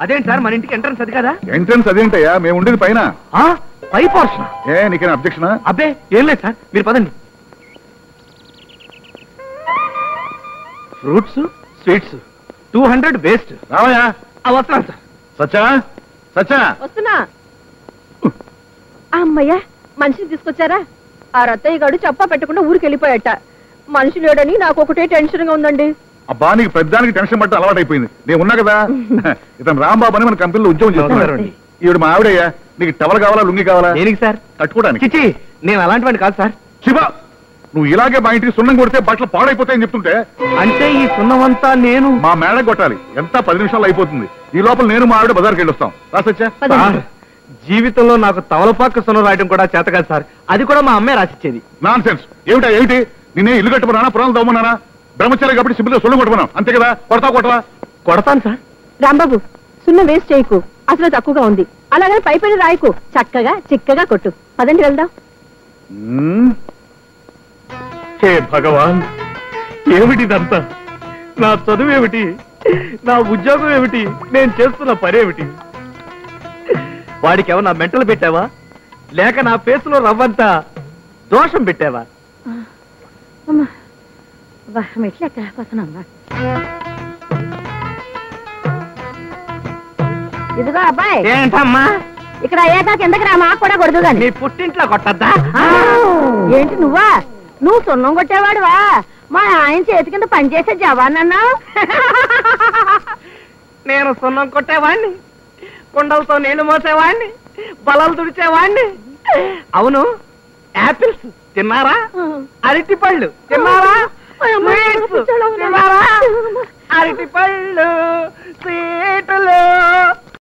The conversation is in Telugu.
అదేంటి సార్ మన ఇంటికి ఎంట్రన్స్ అది కదా ఎంట్రన్స్ అదేంటయ్యా మేము ఉండేది పైన ఆ, పై పోర్షన్ ఏ నీకేనా అబ్జెక్షన్ అబ్బే ఏం లేదు సార్ మీరు పదండి fruits sweets two hundred waste రావయ్యా వస్తున్నాను సార్ సచ్చా సచ్చా వస్తున్నా అమ్మయ్య మనిషిని తీసుకొచ్చారా ఆ రత్తయ్య గారు చెప్పా పెట్టకుండా ఊరికి వెళ్ళిపోయట మనిషి లేడని నాకు ఒకటే టెన్షన్ గా ఉందండి అబ్బా నీకు పెద్దానికి టెన్షన్ పట్ట అలవాటు అయిపోయింది నేను ఉన్నా కదా ఇతను రాంబాబు అని మన కంపెనీలో ఉద్యోగం చేస్తున్నాడు నమస్కారం అండి. ఈవిడ మా ఆవిడయ్యా నీకు టవల్ కావాలా లుంగి కావాలా దేనికి సార్ కట్టుకోవడానికి చిచి నేను అలాంటివాడిని కాదు సార్ శివ నువ్వు ఇలాగే మా ఇంటికి సున్నం కొడితే బట్టలు పాడైపోతాయని చెప్తుంటే అంటే ఈ సున్నమంతా నేను మా మేడ కొట్టాలి ఎంత పది నిమిషాలు అయిపోతుంది ఈ లోపల నేను మా ఆవిడ బజార్కి వెళ్ళొస్తాం రాసొచ్చా సార్ జీవితంలో నాకు తవలపాక సున్నం రాయడం కూడా చేత కాదు సార్ అది కూడా మా అమ్మే రాసిచ్చేది నాన్ సెన్స్ ఏమిటా ఏమిటి నిన్నే ఇల్లు కట్టమన్నానా పురాణాలు తవ్వమన్నానా బ్రహ్మచారి కాబట్టి సిబ్బిలో సొల్లు కొట్టమన్నాం అంతే కదా కొడతా కొట్టవా కొడతాను సార్ రాంబాబు సున్నం వేస్ట్ చేయకు అసలు తక్కువగా ఉంది అలాగే పై పైన రాయకు చక్కగా చిక్కగా కొట్టు పదండి వెళ్దాం మ్మ్. హే భగవాన్ ఏమిటిదంతా నా చదువు ఏమిటి నా ఉద్యోగం ఏమిటి నేను చేస్తున్న పనేమిటి వాడికి ఏమన్నా మెంటలు పెట్టావా లేక నా ఫేస్ లో రవ్వంతా దోషం పెట్టావా మెట్లు ఎక్కకపోతున్నామ్మా ఇదిగో అబ్బాయి ఏంటమ్మా ఇక్కడ అయ్యాక కిందకి రా మాకు కూడా కొడదు గాని నీ పుట్టింట్లో కొట్టద్దా ఆ, ఏంటి నువ్వా నువ్వు సున్నం కొట్టేవాడువా మా ఆయన చేతి కింద పనిచేసే జవాన్ అన్నావు నేను సున్నం కొట్టేవాణ్ణి కుండలతో నీళ్లు మోసేవాణ్ణి బలలు తుడిచేవాణ్ణి అవును యాపిల్స్ తిన్నారా అరటి పళ్ళు తిన్నారా Sweets తిన్నారా